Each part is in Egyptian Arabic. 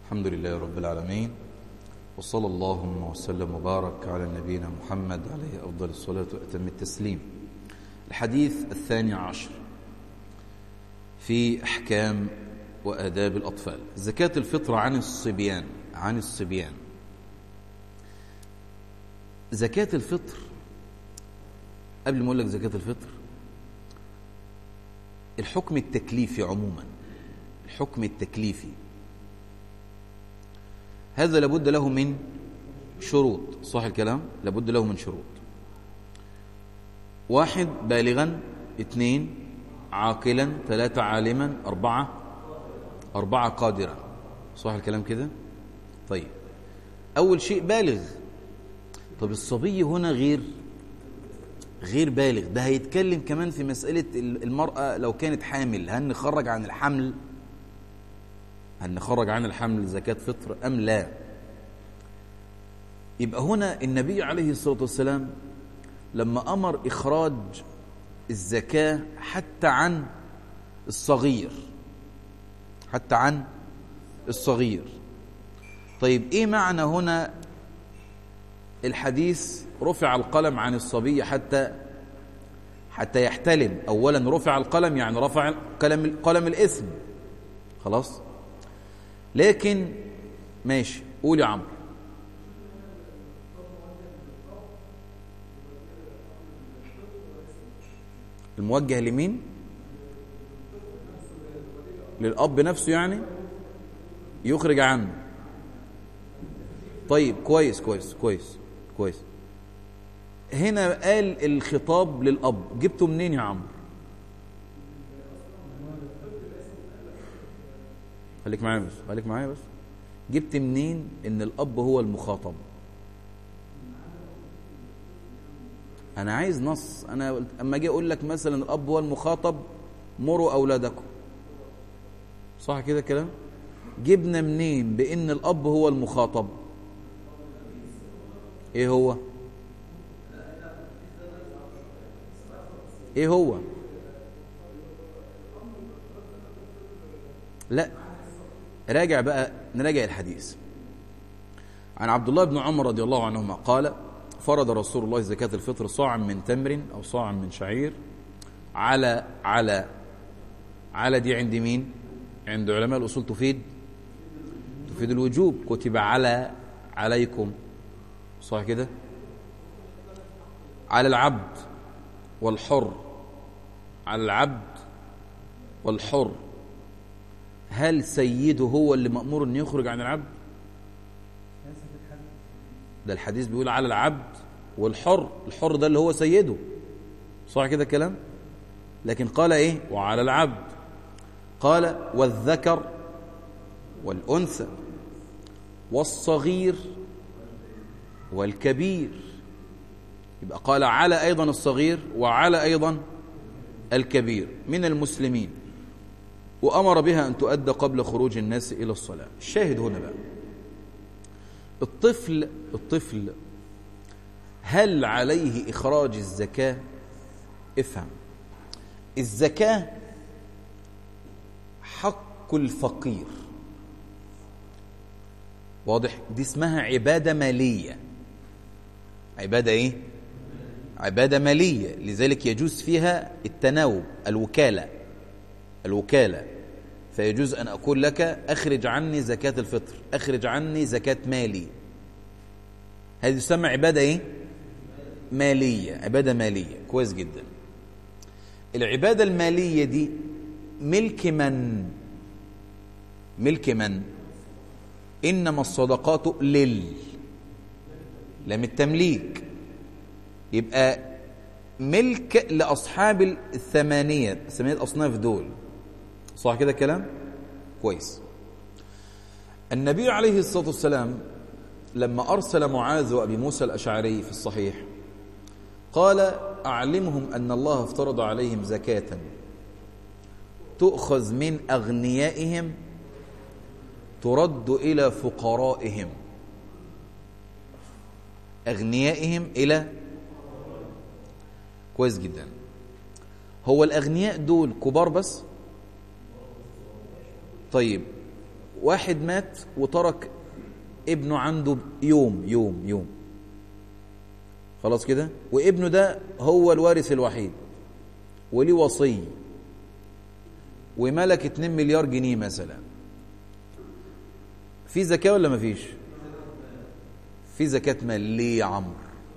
الحمد لله رب العالمين وصلى اللهم وسلم وبارك على نبينا محمد عليه أفضل الصلاة وأتم التسليم الحديث الثاني عشر في أحكام وآداب الأطفال زكاة الفطر عن الصبيان عن الصبيان زكاة الفطر قبل ما أقول لك زكاة الفطر الحكم التكليفي عموما الحكم التكليفي هذا لابد له من شروط صح الكلام لابد له من شروط واحد بالغا اثنين عاقلا ثلاثة عالما أربعة أربعة قادرا صح الكلام كده طيب أول شيء بالغ طب الصبي هنا غير غير بالغ ده هيتكلم كمان في مسألة المرأة لو كانت حامل هل نخرج عن الحمل هل نخرج عن الحمل زكاة فطر أم لا يبقى هنا النبي عليه الصلاة والسلام لما أمر إخراج الزكاة حتى عن الصغير حتى عن الصغير طيب إيه معنى هنا الحديث رفع القلم عن الصبي حتى حتى يحتلم أولا رفع القلم يعني رفع قلم, قلم الإثم خلاص لكن ماشي قول يا عمرو الموجه لمين للأب نفسه يعني يخرج عنه طيب كويس كويس كويس كويس هنا قال الخطاب للأب جبته منين يا عمرو خليك معايا بس خليك معايا بس جبت منين ان الاب هو المخاطب انا عايز نص انا اما اجي اقول لك مثلا الاب هو المخاطب مروا اولادكم صح كده كلام جبنا منين بان الاب هو المخاطب ايه هو ايه هو لا راجع بقى نراجع الحديث عن عبد الله بن عمر رضي الله عنهما قال فرض رسول الله زكاة الفطر صاعا من تمر أو صاعا من شعير على على على دي عند مين عند علماء الأصول تفيد تفيد الوجوب كتب على عليكم صح كده على العبد والحر على العبد والحر هل سيده هو اللي مأمور أن يخرج عن العبد ده الحديث بيقول على العبد والحر الحر ده اللي هو سيده صح كده الكلام لكن قال ايه وعلى العبد قال والذكر والأنثى والصغير والكبير يبقى قال على أيضا الصغير وعلى أيضا الكبير من المسلمين وأمر بها أن تؤدى قبل خروج الناس إلى الصلاة الشاهد هنا بقى الطفل الطفل هل عليه إخراج الزكاة افهم الزكاة حق الفقير واضح دي اسمها عبادة مالية عبادة ايه عبادة مالية لذلك يجوز فيها التناوب الوكالة الوكالة فيجوز أن أقول لك أخرج عني زكاة الفطر أخرج عني زكاة مالي هذه تسمى عبادة إيه؟ مالية عبادة مالية كويس جدا العبادة المالية دي ملك من ملك من إنما الصدقات لل لم التمليك يبقى ملك لأصحاب الثمانية الثمانية أصناف دول صح كده كلام كويس النبي عليه الصلاة والسلام لما أرسل معاذ وأبي موسى الأشعري في الصحيح قال أعلمهم أن الله افترض عليهم زكاة تؤخذ من أغنيائهم ترد إلى فقرائهم أغنيائهم إلى كويس جدا هو الأغنياء دول كبار بس طيب واحد مات وترك ابنه عنده يوم يوم يوم خلاص كده وابنه ده هو الوارث الوحيد وليه وصي وملك 2 مليار جنيه مثلا في زكاة ولا مفيش في زكاة مال ليه يا عمرو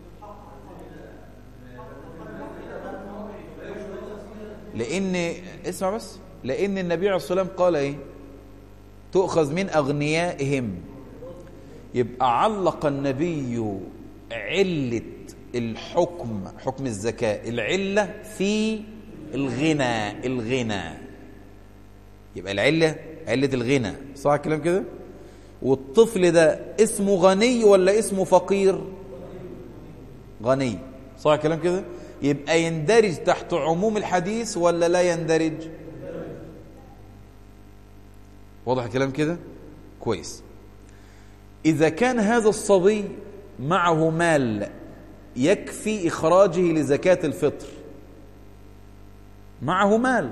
لأن اسمع بس لأن النبي عليه الصلاة والسلام قال إيه تؤخذ من أغنيائهم يبقى علق النبي علة الحكم حكم الزكاة العلة في الغنى الغنى يبقى العلة علة الغنى صح الكلام كده والطفل ده اسمه غني ولا اسمه فقير غني صح الكلام كده يبقى يندرج تحت عموم الحديث ولا لا يندرج واضح الكلام كده كويس إذا كان هذا الصبي معه مال يكفي إخراجه لزكاة الفطر معه مال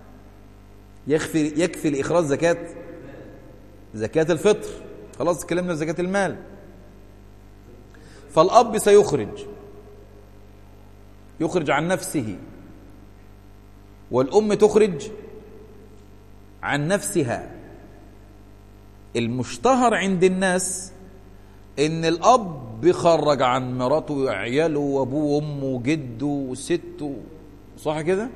يكفي يكفي لإخراج زكاة زكاة الفطر خلاص اتكلمنا في زكاة المال فالأب سيخرج يخرج عن نفسه والأم تخرج عن نفسها المشتهر عند الناس ان الاب بيخرج عن مراته وعياله وابوه وامه وجده وسته صح كده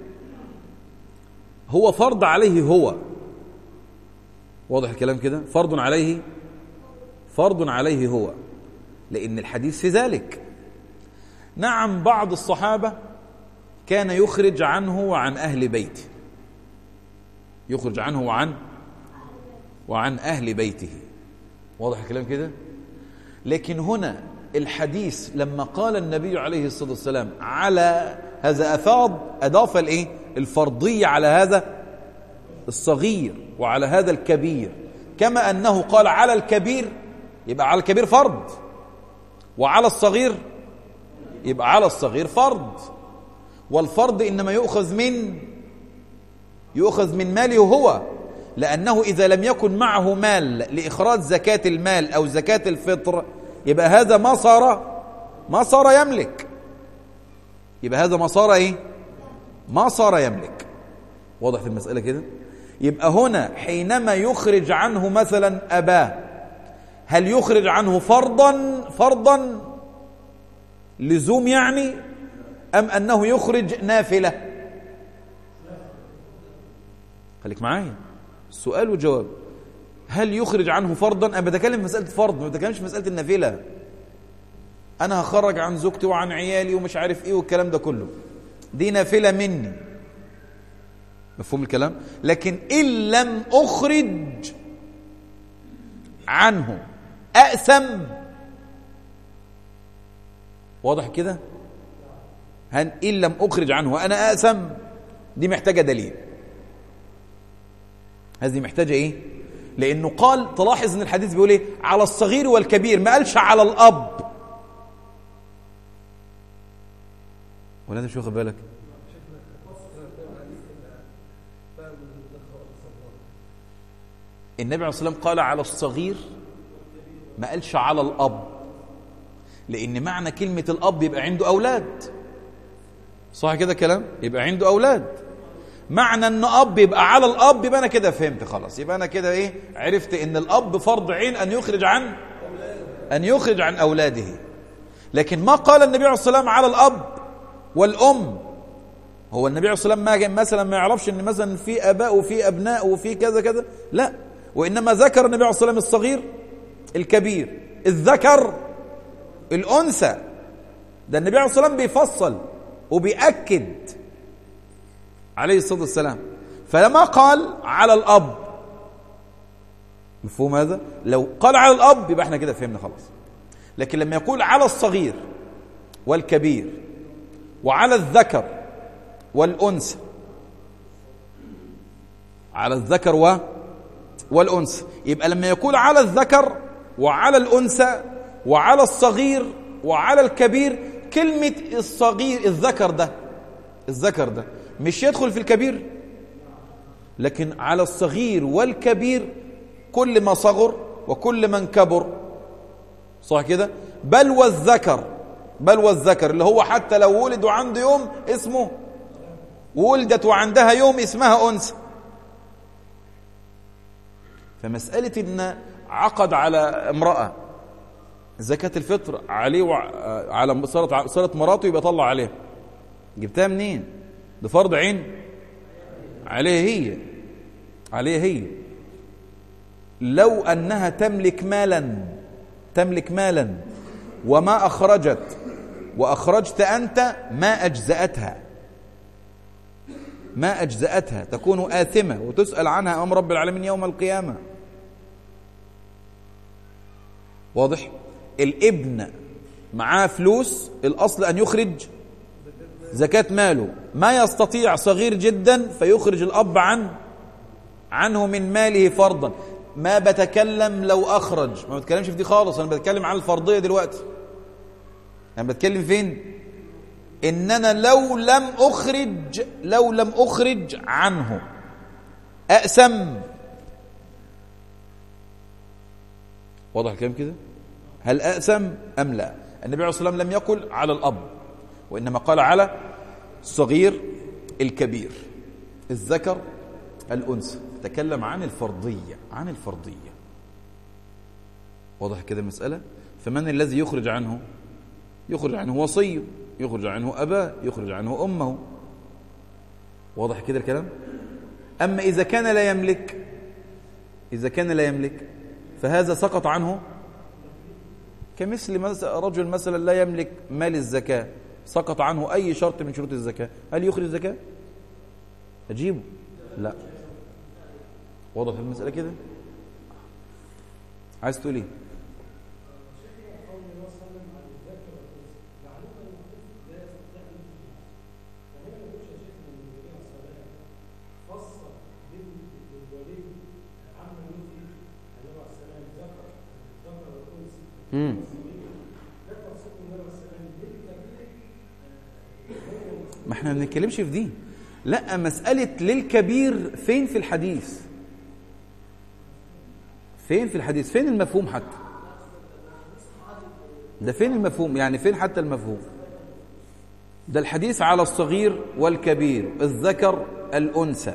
هو فرض عليه هو واضح الكلام كده فرض عليه فرض عليه هو لان الحديث في ذلك نعم بعض الصحابه كان يخرج عنه وعن اهل بيته يخرج عنه وعن وعن اهل بيته واضح الكلام كده لكن هنا الحديث لما قال النبي عليه الصلاة والسلام على هذا أفاض أضاف الإيه؟ الفرضية على هذا الصغير وعلى هذا الكبير كما أنه قال على الكبير يبقى على الكبير فرض وعلى الصغير يبقى على الصغير فرض والفرض إنما يؤخذ من يؤخذ من ماله هو لأنه إذا لم يكن معه مال لإخراج زكاة المال أو زكاة الفطر يبقى هذا ما صار ما صار يملك يبقى هذا ما صار إيه ما صار يملك واضح في المسألة كده يبقى هنا حينما يخرج عنه مثلا أباه هل يخرج عنه فرضا فرضا لزوم يعني أم أنه يخرج نافلة خليك معايا السؤال والجواب هل يخرج عنه فرضا انا بتكلم في مساله فرض ما بتكلمش في مساله النافله انا هخرج عن زوجتي وعن عيالي ومش عارف ايه والكلام ده كله دي نافله مني مفهوم الكلام لكن ان لم اخرج عنه اقسم واضح كده هل ان لم اخرج عنه وانا اقسم دي محتاجه دليل هذه محتاجة إيه؟ لأنه قال تلاحظ أن الحديث بيقول إيه؟ على الصغير والكبير ما قالش على الأب ولا أنت مش واخد بالك؟ النبي عليه الصلاة والسلام قال على الصغير ما قالش على الأب لأن معنى كلمة الأب يبقى عنده أولاد صح كده كلام؟ يبقى عنده أولاد معنى ان اب يبقى على الاب يبقى انا كده فهمت خلاص يبقى انا كده ايه عرفت ان الاب فرض عين ان يخرج عن ان يخرج عن اولاده لكن ما قال النبي عليه الصلاه والسلام على الاب والام هو النبي عليه الصلاه والسلام ما مثلا ما يعرفش ان مثلا في اباء وفي ابناء وفي كذا كذا لا وانما ذكر النبي عليه الصلاه والسلام الصغير الكبير الذكر الانثى ده النبي عليه الصلاه والسلام بيفصل وبيأكد عليه الصلاة والسلام فلما قال على الأب مفهوم هذا لو قال على الأب يبقى احنا كده فهمنا خلاص لكن لما يقول على الصغير والكبير وعلى الذكر والأنثى على الذكر و والأنثى يبقى لما يقول على الذكر وعلى الأنثى وعلى الصغير وعلى الكبير كلمة الصغير الذكر ده الذكر ده مش يدخل في الكبير لكن على الصغير والكبير كل ما صغر وكل من كبر صح كده بل والذكر بل والذكر اللي هو حتى لو ولد وعنده يوم اسمه ولدت وعندها يوم اسمها أنثى فمسألة إن عقد على امرأة زكاة الفطر عليه وع... على صارت صارت مراته يبقى طلع عليها جبتها منين؟ ده فرض عين عليها هي عليها هي لو أنها تملك مالا تملك مالا وما أخرجت وأخرجت أنت ما أجزأتها ما أجزأتها تكون آثمة وتسأل عنها أمام رب العالمين يوم القيامة واضح الابن معاه فلوس الأصل أن يخرج زكاة ماله ما يستطيع صغير جدا فيخرج الأب عن عنه من ماله فرضا ما بتكلم لو أخرج ما بتكلمش في دي خالص أنا بتكلم عن الفرضية دلوقتي أنا بتكلم فين إن أنا لو لم أخرج لو لم أخرج عنه أأسم واضح الكلام كده هل أأسم أم لا النبي عليه الصلاة والسلام لم يقل على الأب وإنما قال على الصغير الكبير الذكر الأنثى تكلم عن الفرضية عن الفرضية واضح كده المسألة فمن الذي يخرج عنه يخرج عنه وصيه يخرج عنه أباه يخرج عنه أمه واضح كده الكلام أما إذا كان لا يملك إذا كان لا يملك فهذا سقط عنه كمثل رجل مثلا لا يملك مال الزكاة سقط عنه أي شرط من شروط الزكاة هل يخرج الزكاة؟ أجيبه لا واضح المسألة كده عايز تقول ايه امم ما احنا ما بنتكلمش في دي لا مسألة للكبير فين في الحديث فين في الحديث فين المفهوم حتى ده فين المفهوم يعني فين حتى المفهوم ده الحديث على الصغير والكبير الذكر الأنثى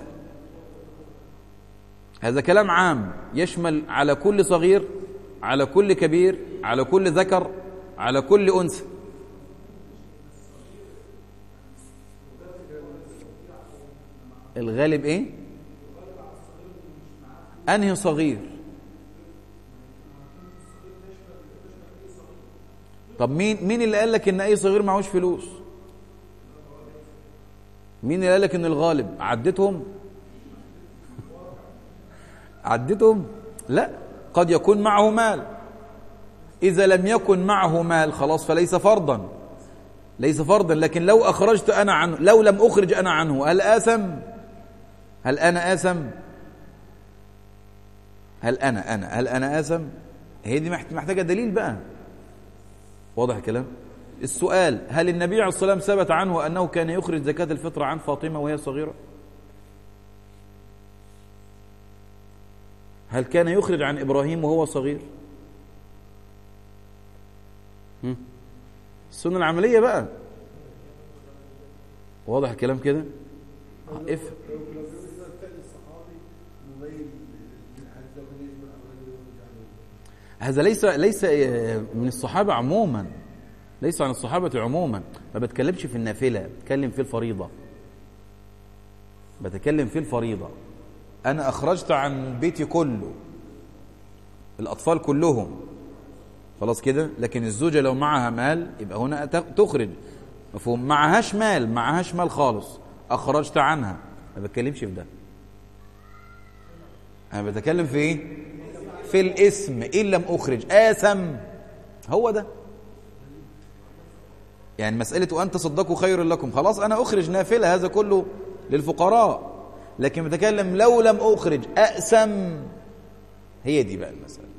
هذا كلام عام يشمل على كل صغير على كل كبير على كل ذكر على كل أنثى الغالب ايه انهي صغير طب مين مين اللي قال لك ان اي صغير معهوش فلوس مين اللي قال لك ان الغالب عدتهم عدتهم لا قد يكون معه مال اذا لم يكن معه مال خلاص فليس فرضا ليس فرضا لكن لو اخرجت انا عنه لو لم اخرج انا عنه هل اثم هل انا اثم هل انا انا هل انا اثم هي دي محتاجه دليل بقى واضح الكلام السؤال هل النبي عليه الصلاة والسلام ثبت عنه أنه كان يخرج زكاة الفطر عن فاطمة وهي صغيرة هل كان يخرج عن إبراهيم وهو صغير السنة العملية بقى واضح الكلام كده آه افهم هذا ليس ليس من الصحابة عموما ليس عن الصحابة عموما ما بتكلمش في النافلة بتكلم في الفريضة بتكلم في الفريضة أنا أخرجت عن بيتي كله الأطفال كلهم خلاص كده لكن الزوجة لو معها مال يبقى هنا تخرج مفهوم معهاش مال معهاش مال خالص أخرجت عنها ما بتكلمش في ده أنا بتكلم في إيه في الاسم إن لم أخرج آثم هو ده يعني مسألة وأن تصدقوا خير لكم خلاص أنا أخرج نافلة هذا كله للفقراء لكن بتكلم لو لم أخرج أأسم هي دي بقى المسألة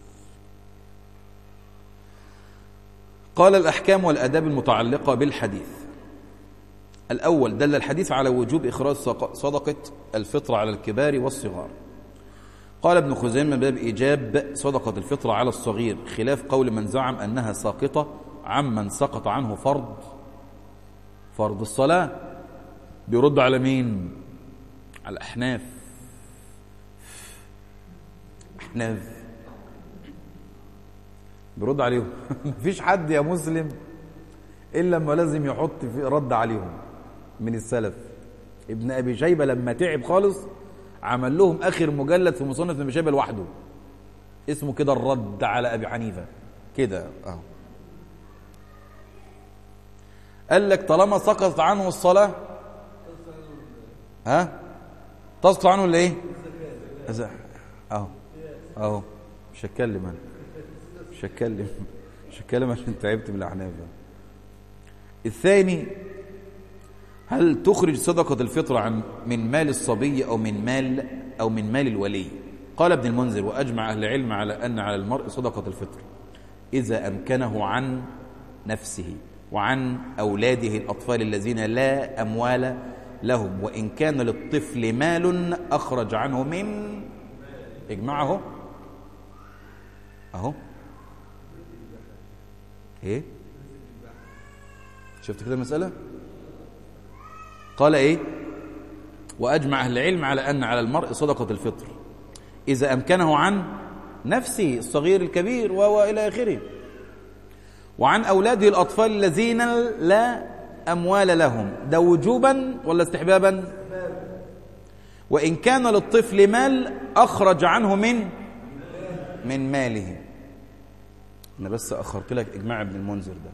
قال الأحكام والأداب المتعلقة بالحديث الأول دل الحديث على وجوب إخراج صدقة الفطر على الكبار والصغار قال ابن خزيمة باب إيجاب صدقة الفطرة على الصغير خلاف قول من زعم أنها ساقطة عمن سقط عنه فرض فرض الصلاة بيرد على مين على الأحناف أحناف بيرد عليهم مفيش حد يا مسلم إلا لما لازم يحط في رد عليهم من السلف ابن أبي شيبة لما تعب خالص عمل لهم آخر مجلد في مصنف ابن أبي شيبة لوحده اسمه كده الرد على أبي حنيفة كده أهو قال لك طالما سقطت عنه الصلاة ها تسقط عنه ولا ايه اهو اهو مش هتكلم انا مش هتكلم مش هتكلم عشان تعبت من الاحناف الثاني هل تخرج صدقة الفطر عن من مال الصبي أو من مال أو من مال الولي قال ابن المنذر وأجمع أهل العلم على أن على المرء صدقة الفطر إذا أمكنه عن نفسه وعن أولاده الأطفال الذين لا أموال لهم وإن كان للطفل مال أخرج عنه من اجمعه أهو إيه شفت كده المسألة قال إيه وأجمع أهل العلم على أن على المرء صدقة الفطر إذا أمكنه عن نفسه الصغير الكبير وإلى آخره وعن أولاده الأطفال الذين لا أموال لهم ده وجوبا ولا استحبابا وإن كان للطفل مال أخرج عنه من من ماله أنا بس أخرت لك إجماع ابن المنذر ده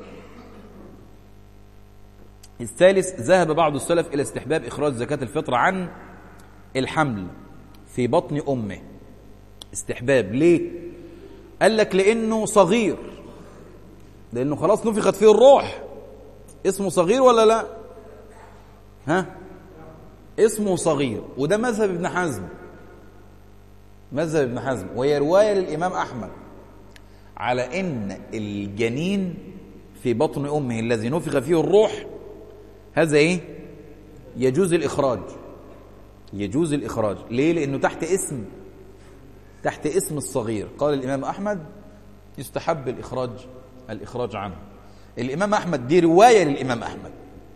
الثالث ذهب بعض السلف إلى استحباب إخراج زكاة الفطر عن الحمل في بطن أمه استحباب ليه؟ قال لك لأنه صغير لأنه خلاص نفخت فيه الروح اسمه صغير ولا لا ها اسمه صغير وده مذهب ابن حزم مذهب ابن حزم وهي رواية للإمام أحمد على إن الجنين في بطن أمه الذي نفخ فيه الروح هذا إيه يجوز الإخراج يجوز الإخراج ليه لأنه تحت اسم تحت اسم الصغير قال الإمام أحمد يستحب الإخراج الإخراج عنه الإمام أحمد دي رواية للإمام أحمد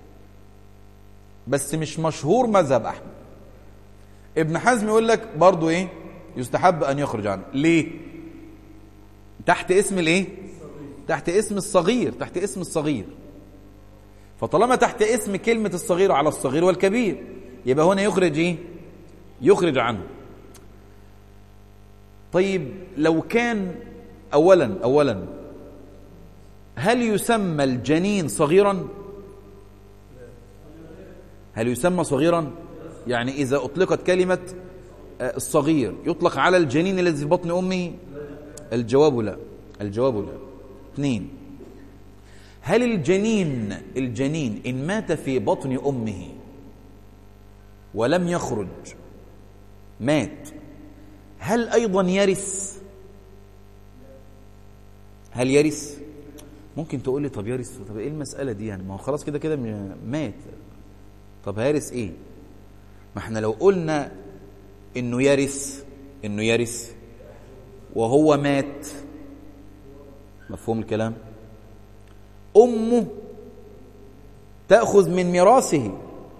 بس مش مشهور مذهب أحمد ابن حزم يقول لك برضو إيه يستحب أن يخرج عنه ليه تحت اسم الإيه تحت اسم الصغير تحت اسم الصغير فطالما تحت اسم كلمة الصغير على الصغير والكبير يبقى هنا يخرج إيه يخرج عنه طيب لو كان أولا أولا هل يسمى الجنين صغيرا هل يسمى صغيرا يعني إذا أطلقت كلمة الصغير يطلق على الجنين الذي في بطن أمه الجواب لا الجواب لا اثنين هل الجنين الجنين إن مات في بطن أمه ولم يخرج مات هل أيضا يرث هل يرث ممكن تقول لي طب يرث طب ايه المسألة دي يعني ما هو خلاص كده كده مات طب هيرث ايه ما احنا لو قلنا انه يرث انه يرث وهو مات مفهوم الكلام امه تاخذ من ميراثه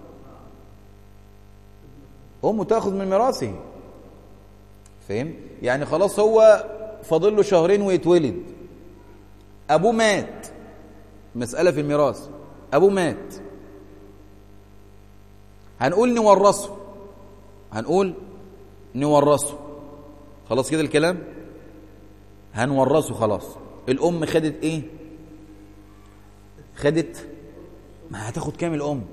امه تاخذ من ميراثه فاهم يعني خلاص هو فاضل له شهرين ويتولد ابوه مات مساله في الميراث ابوه مات هنقول نورثه هنقول نورثه خلاص كده الكلام هنورثه خلاص الام خدت ايه خدت ما هتاخد كام الام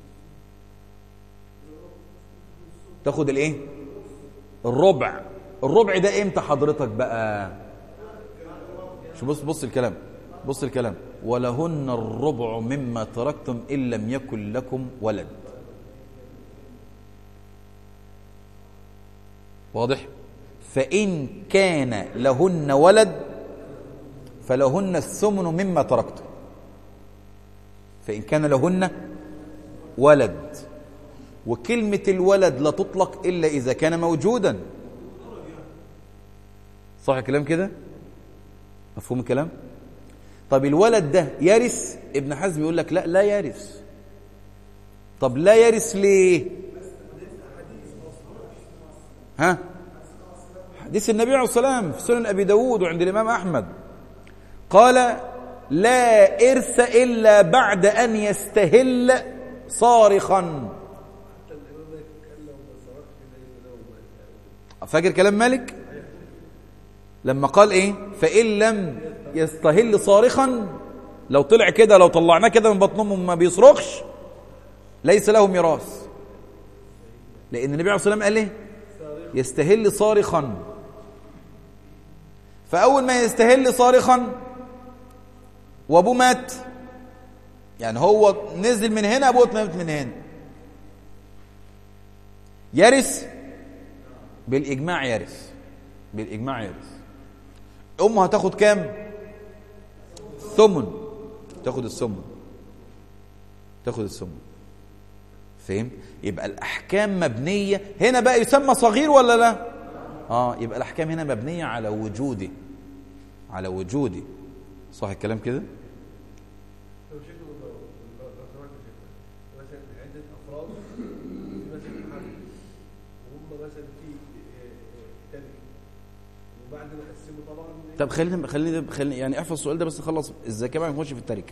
تاخد الايه الربع الربع ده امتى حضرتك بقى شو بص بص الكلام بص الكلام ولهن الربع مما تركتم ان لم يكن لكم ولد واضح فان كان لهن ولد فلهن الثمن مما تركتم فان كان لهن ولد وكلمه الولد لا تطلق الا اذا كان موجودا صح الكلام كده مفهوم الكلام طب الولد ده يرث ابن حزم يقول لك لا لا يرث طب لا يرث ليه ها حديث النبي عليه الصلاة والسلام في سنن أبي داود وعند الإمام أحمد قال لا إرث إلا بعد أن يستهل صارخا فاكر كلام مالك لما قال ايه فإن لم يستهل صارخا لو طلع كده لو طلعناه كده من بطن امه ما بيصرخش ليس له ميراث لان النبي عليه الصلاه والسلام قال ايه يستهل صارخا فاول ما يستهل صارخا وابوه مات يعني هو نزل من هنا ابوه مات من هنا يرث بالاجماع يرث بالاجماع يرث امه هتاخد كام ثمن تاخد الثمن تاخد الثمن فهم يبقى الاحكام مبنيه هنا بقى يسمى صغير ولا لا اه يبقى الاحكام هنا مبنيه على وجوده على وجوده صح الكلام كده لو شكله لو لو سمحت يا شيخنا مثلا عدة أفراد في مثلا محل وهم مثلا في تلك وبعد ما قسموا طبعا طب خلينا خلينا خلينا يعني احفظ السؤال ده بس خلص الزكاه ما نخش في التركه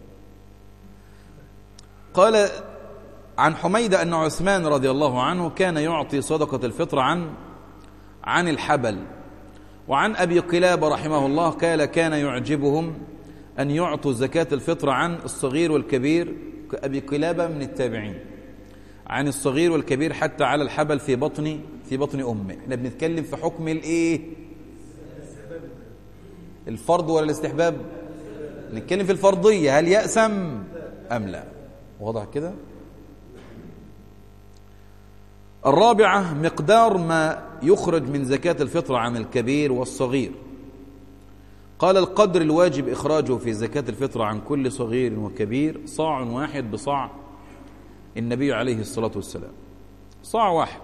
قال عن حميدة أن عثمان رضي الله عنه كان يعطي صدقة الفطر عن عن الحبل وعن أبي قلابة رحمه الله قال كان يعجبهم أن يعطوا زكاة الفطر عن الصغير والكبير أبي قلابة من التابعين عن الصغير والكبير حتى على الحبل في بطن في بطن أمه احنا بنتكلم في حكم الإيه الفرض ولا الاستحباب نتكلم في الفرضية هل يأسم أم لا واضح كده الرابعة مقدار ما يخرج من زكاة الفطر عن الكبير والصغير قال القدر الواجب إخراجه في زكاة الفطر عن كل صغير وكبير صاع واحد بصاع النبي عليه الصلاة والسلام صاع واحد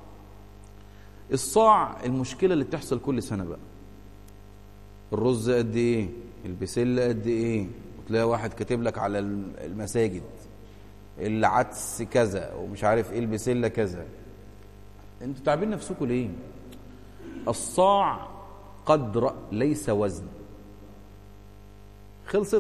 الصاع المشكلة اللي بتحصل كل سنة بقى الرز قد ايه البسلة قد ايه وتلاقي واحد كاتب لك على المساجد العدس كذا ومش عارف ايه البسلة كذا انتوا تعبين نفسكم ليه الصاع قدر ليس وزن خلصت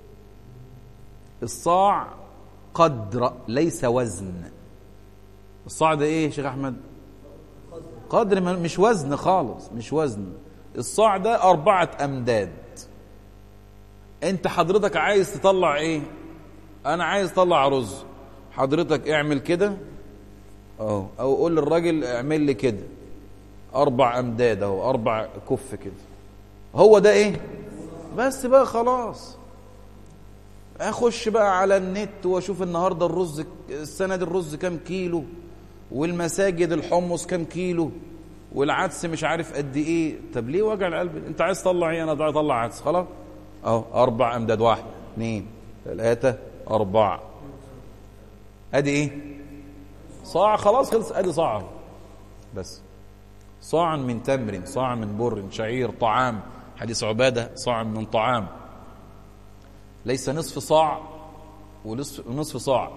الصاع قدر ليس وزن الصاع ده ايه يا شيخ احمد قدر مش وزن خالص مش وزن الصاع ده أربعة أمداد أنت حضرتك عايز تطلع إيه؟ أنا عايز أطلع رز حضرتك اعمل كده أهو أو قول للراجل اعمل لي كده أربع أمداد أهو أربع كف كده هو ده إيه؟ بس بقى خلاص أخش بقى على النت وأشوف النهاردة الرز السنة دي الرز كام كيلو والمساجد الحمص كام كيلو والعدس مش عارف قد ايه طب ليه وجع القلب انت عايز تطلع ايه انا عايز اطلع عدس خلاص اهو اربع امداد واحد اثنين ثلاثة أربعة ادي ايه صاع خلاص خلص ادي صاع بس صاع من تمر صاع من بر شعير طعام حديث عبادة صاع من طعام ليس نصف صاع ونصف ونصف صاع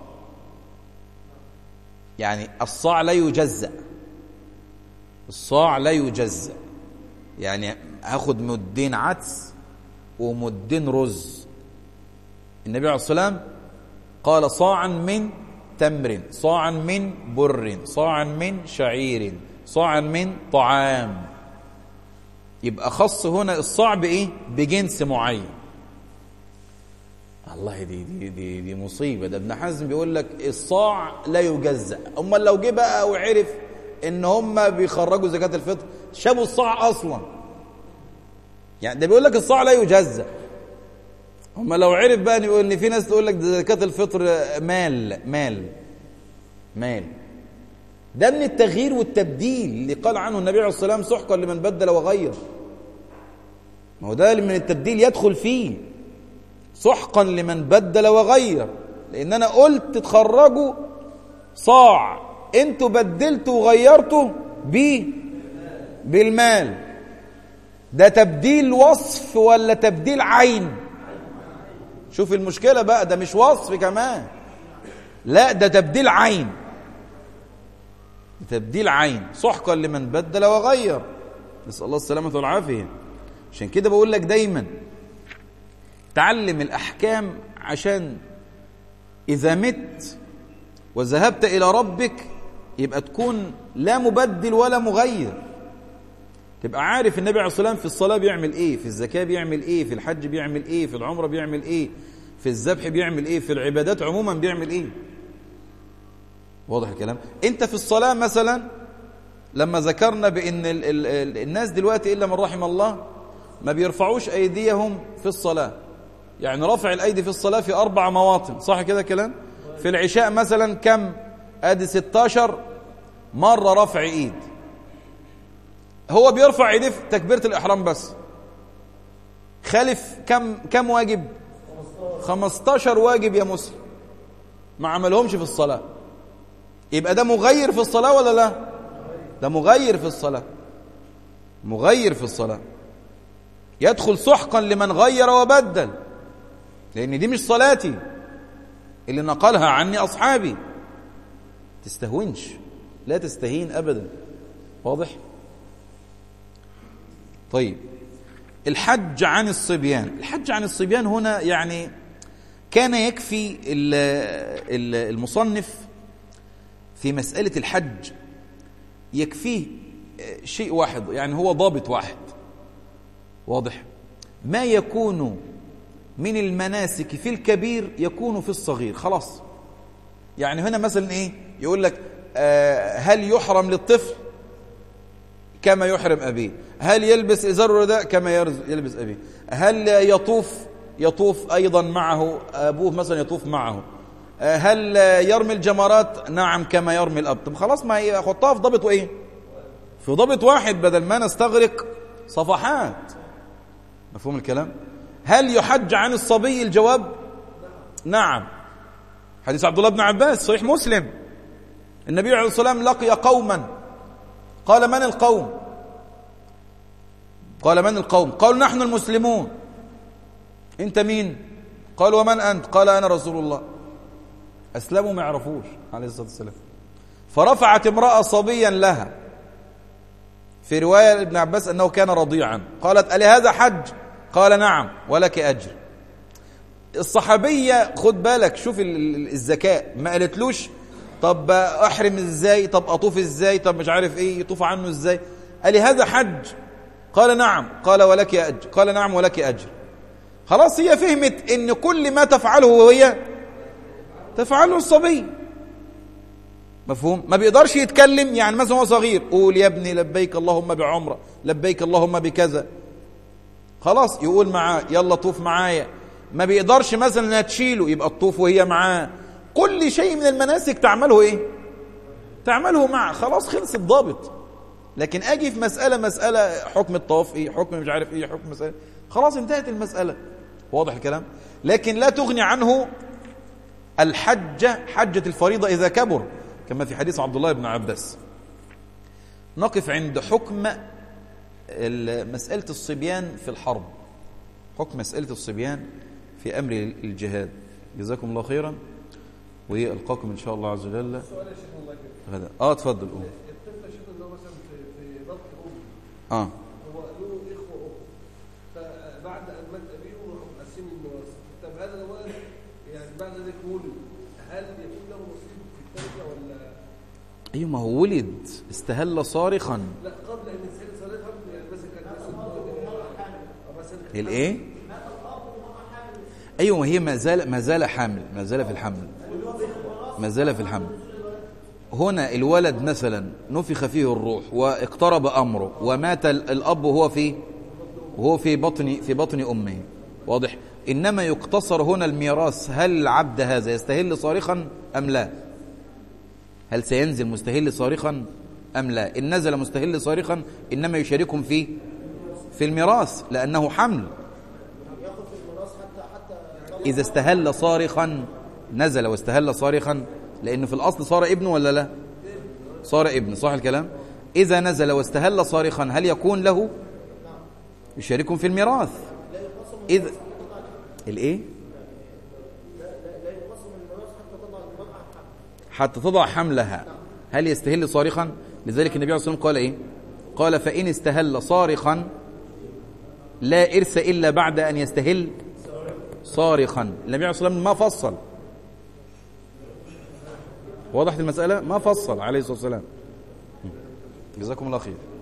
يعني الصاع لا يجزأ الصاع لا يجزأ يعني هاخد مدين عدس ومدين رز النبي عليه الصلاة والسلام قال صاعا من تمر صاعا من بر صاعا من شعير صاعا من طعام يبقى خص هنا الصاع بايه بجنس معين الله دي دي دي, دي مصيبه ده ابن حزم بيقول لك الصاع لا يجزأ امال لو جه بقى وعرف ان هم بيخرجوا زكاه الفطر شابوا الصاع اصلا يعني ده بيقول لك الصاع لا يجزأ هم لو عرف بقى ان يقول ان في ناس تقول لك ده زكاه الفطر مال مال مال ده من التغيير والتبديل اللي قال عنه النبي عليه الصلاه والسلام سحقا لمن بدل وغير ما هو ده من التبديل يدخل فيه سحقا لمن بدل وغير لان انا قلت تخرجوا صاع انتوا بدلتوا وغيرتوا بيه بالمال ده تبديل وصف ولا تبديل عين شوف المشكلة بقى ده مش وصف كمان لا ده تبديل عين تبديل عين سحقا لمن بدل وغير نسأل الله السلامة والعافية عشان كده بقول لك دايما تعلم الأحكام عشان إذا مت وذهبت إلى ربك يبقى تكون لا مبدل ولا مغير تبقى عارف النبي عليه الصلاة والسلام في الصلاة بيعمل إيه في الزكاة بيعمل إيه في الحج بيعمل إيه في العمرة بيعمل إيه في الذبح بيعمل إيه في العبادات عموما بيعمل إيه واضح الكلام انت في الصلاة مثلا لما ذكرنا بان ال ال ال الناس دلوقتي الا من رحم الله ما بيرفعوش ايديهم في الصلاة يعني رفع الايدي في الصلاة في اربع مواطن صح كده كلام في العشاء مثلا كم ادي 16 مرة رفع ايد هو بيرفع ايديه في تكبيرة الاحرام بس خالف كم كم واجب 15 واجب يا مسلم ما عملهمش في الصلاه يبقى ده مغير في الصلاة ولا لا ده مغير في الصلاة مغير في الصلاة يدخل سحقا لمن غير وبدل لأن دي مش صلاتي اللي نقلها عني أصحابي تستهونش لا تستهين أبدا واضح طيب الحج عن الصبيان الحج عن الصبيان هنا يعني كان يكفي المصنف في مسألة الحج يكفيه شيء واحد يعني هو ضابط واحد واضح ما يكون من المناسك في الكبير يكون في الصغير خلاص يعني هنا مثلا ايه يقول لك آه هل يحرم للطفل كما يحرم أبيه هل يلبس إزار رداء كما يلبس أبيه هل يطوف يطوف أيضا معه أبوه مثلا يطوف معه هل يرمي الجمرات نعم كما يرمي الأب طب خلاص ما هي حطها في ضابط ايه في ضابط واحد بدل ما نستغرق صفحات مفهوم الكلام هل يحج عن الصبي الجواب نعم حديث عبد الله بن عباس صحيح مسلم النبي عليه الصلاة والسلام لقي قوما قال من القوم قال من القوم قالوا نحن المسلمون انت مين قال ومن أنت قال أنا رسول الله أسلموا ما يعرفوش عليه الصلاة والسلام فرفعت امرأة صبيا لها في رواية ابن عباس أنه كان رضيعا قالت ألي هذا حج قال نعم ولك أجر الصحابية خد بالك شوف الذكاء ما قالتلوش طب أحرم إزاي طب أطوف إزاي طب مش عارف إيه يطوف عنه إزاي ألي هذا حج قال نعم قال ولك أجر قال نعم ولك أجر خلاص هي فهمت ان كل ما تفعله وهي تفعله الصبي مفهوم ما بيقدرش يتكلم يعني مثلا هو صغير قول يا ابني لبيك اللهم بعمره لبيك اللهم بكذا خلاص يقول معاه يلا طوف معايا ما بيقدرش مثلا انها تشيله يبقى الطوف وهي معاه كل شيء من المناسك تعمله ايه تعمله معه خلاص خلص الضابط لكن اجي في مساله مساله حكم الطواف ايه حكم مش عارف ايه حكم مساله خلاص انتهت المساله واضح الكلام لكن لا تغني عنه الحجة حجة الفريضة إذا كبر كما في حديث عبد الله بن عباس نقف عند حكم مسألة الصبيان في الحرب حكم مسألة الصبيان في أمر الجهاد جزاكم الله خيرا ويلقاكم إن شاء الله عز وجل سؤال يا شيخ الله كده غدا اه اتفضل قول الطفل يا شيخ اللي هو مثلا في في بطن اه امه هو له اخوه اخت فبعد ان مات ابيه راحوا مقسمين الميراث طب هذا الولد يعني بعد ذلك ولد هل يكون له نصيب في التركه ولا ايوه ما هو ولد استهل صارخا لا قبل ان يسال صلاتها يعني مثلا كان مثلا الايه ايوه ما هي ما زال ما زال حامل ما زال في الحمل ما زال في الحمل هنا الولد مثلا نفخ فيه الروح واقترب امره ومات ال- الاب وهو في وهو في بطن في بطن امه واضح انما يقتصر هنا الميراث هل العبد هذا يستهل صارخا ام لا هل سينزل مستهل صارخا ام لا ان نزل مستهل صارخا انما يشاركهم في في الميراث لانه حمل إذا استهل صارخا نزل واستهل صارخا لأنه في الأصل صار ابن ولا لا صار ابن صح الكلام إذا نزل واستهل صارخا هل يكون له يشاركهم في الميراث إذ الإيه؟ حتى تضع حملها هل يستهل صارخا لذلك النبي عليه الصلاة والسلام قال إيه قال فإن استهل صارخا لا إرث إلا بعد أن يستهل صارخا النبي عليه الصلاة والسلام ما فصل وضحت المسألة ما فصل عليه الصلاة والسلام جزاكم الله خير